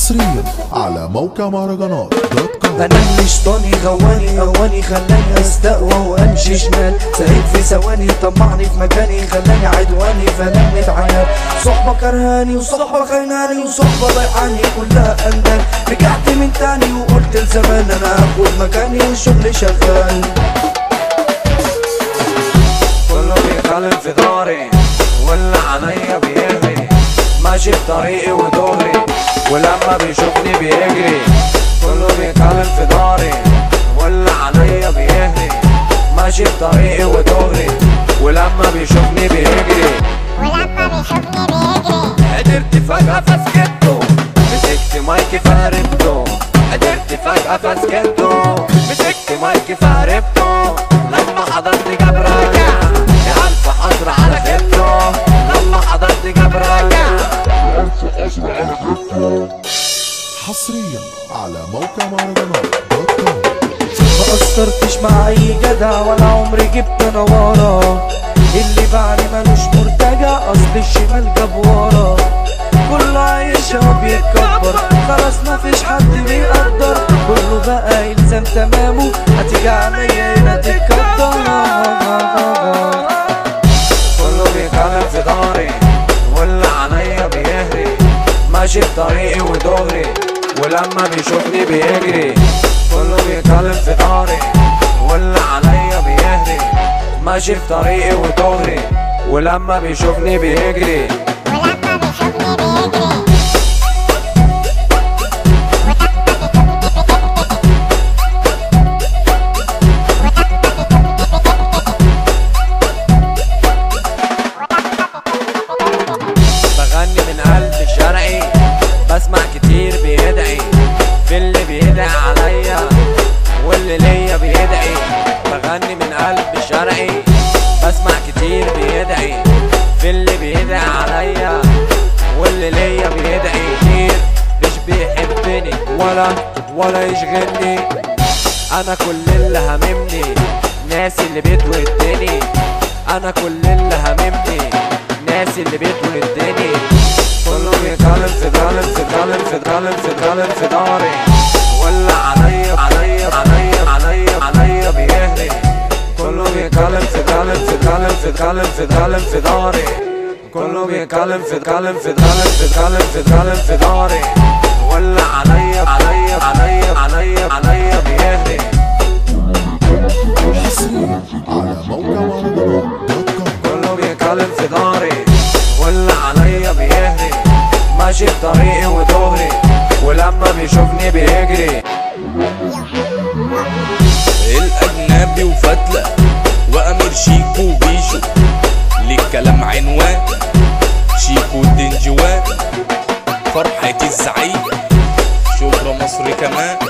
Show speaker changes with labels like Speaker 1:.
Speaker 1: حصريا على موقع مهرجانات دوت كوم
Speaker 2: انا اللي شطاني غواني غواني خلاني استقوى وامشي شمال سعيد في ثواني طمعني في مكاني خلاني عدواني فلمت عناب صحبة كرهاني وصحبة خيناني وصحبة ضيعاني كلها اندال رجعت من تاني وقلت لزمان انا هاخد مكاني والشغل شغال
Speaker 3: كله بيتكلم في داري ولا عليا بيغري ماشي بطريقي ودوري ولما بيشوفني بيجري كله بيتكلم في داري ولا عليا بيهري ماشي بطريقي ودوري ولما بيشوفني بيجري
Speaker 4: ولما بيشوفني بيجري
Speaker 3: قدرت فجأة فسكته مسكت مايكي فهربته قدرت فجأة فسكته مسكت مايكي فهربته لما حضرت جبرايا يا ألف حسرة على خيبته لما حضرت جبرايا
Speaker 1: حصريا على موقع مهرجانات دوت كوم
Speaker 2: ما قصرتش مع اي جدع ولا عمري جبت انا ورا اللي بعدي ملوش مرتجع اصل الشمال جاب ورا كله عايشها بيتكبر خلاص مفيش حد بيقدر كله بقى يلزم تمامه هتيجي عليا هنا تتكدر
Speaker 3: كله بيتكلم في داري ولا عليا بيهري ماشي بطريقي ودغري ولما بيشوفني بيجري كله بيتكلم في داري ولا عليا بيهري ماشي بطريقي ودغري ولما بيشوفني بيجري
Speaker 4: ولما بيشوفني بيجري
Speaker 3: بغني من قلب شرعي بسمع كتير بيدعي في اللي بيدعي عليا واللي ليا بيدعي بغني من قلب شرعي بسمع كتير بيدعي في اللي بيدعي عليا واللي ليا بيدعي كتير مش بيحبني ولا ولا يشغلني انا كل اللي هممني ناس اللي بتودني انا كل اللي هممني ناس اللي بتودني كله بيتكلم في كلام في كلام في كلام في كلام في داري ولا عليا عليا عليا عليا عليا بيهري كله بيتكلم في كلام في كلام في كلام في كلام في داري كله بيتكلم في كلام في كلام في كلام في كلام في داري ولا عليا عليا عليا عليا عليا بيهري
Speaker 1: حصريا على موقع مهرجانات دوت كوم
Speaker 3: كله بيتكلم في داري ولا عليا بيهري ماشي بطريقي ودغري ولما بيشوفني بيجري
Speaker 5: الأجنبي وفتلة وأمير شيكو وبيشو للكلام عنوان شيكو الدنجوان فرحة الزعيم شبرا مصر كمان